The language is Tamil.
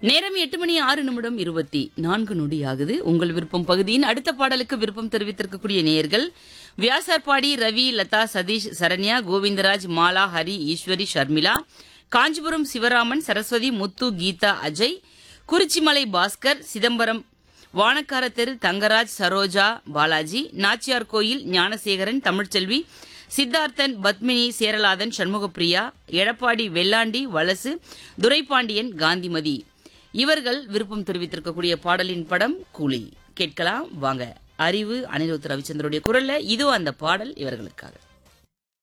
நேரம் எட்டு மணி ஆறு நிமிடம் இருபத்தி நான்கு நொடி ஆகுது உங்கள் விருப்பம் பகுதியின் அடுத்த பாடலுக்கு விருப்பம் தெரிவித்திருக்கக்கூடிய நேயர்கள் வியாசார்பாடி ரவி லதா சதீஷ் சரண்யா கோவிந்தராஜ் மாலா ஹரி ஈஸ்வரி ஷர்மிளா காஞ்சிபுரம் சிவராமன் சரஸ்வதி முத்து கீதா அஜய் குறிச்சிமலை பாஸ்கர் சிதம்பரம் வானக்கார தெரு தங்கராஜ் சரோஜா பாலாஜி நாச்சியார் கோயில் ஞானசேகரன் தமிழ்ச்செல்வி சித்தார்த்தன் பத்மினி சேரலாதன் சண்முகப்பிரியா எடப்பாடி வெள்ளாண்டி வலசு துரைபாண்டியன் காந்திமதி இவர்கள் விருப்பம் தெரிவித்திருக்கக்கூடிய பாடலின் படம் கூலி கேட்கலாம் வாங்க அறிவு அனிருத் ரவிச்சந்திரனுடைய குரல்ல இதோ அந்த பாடல் இவர்களுக்காக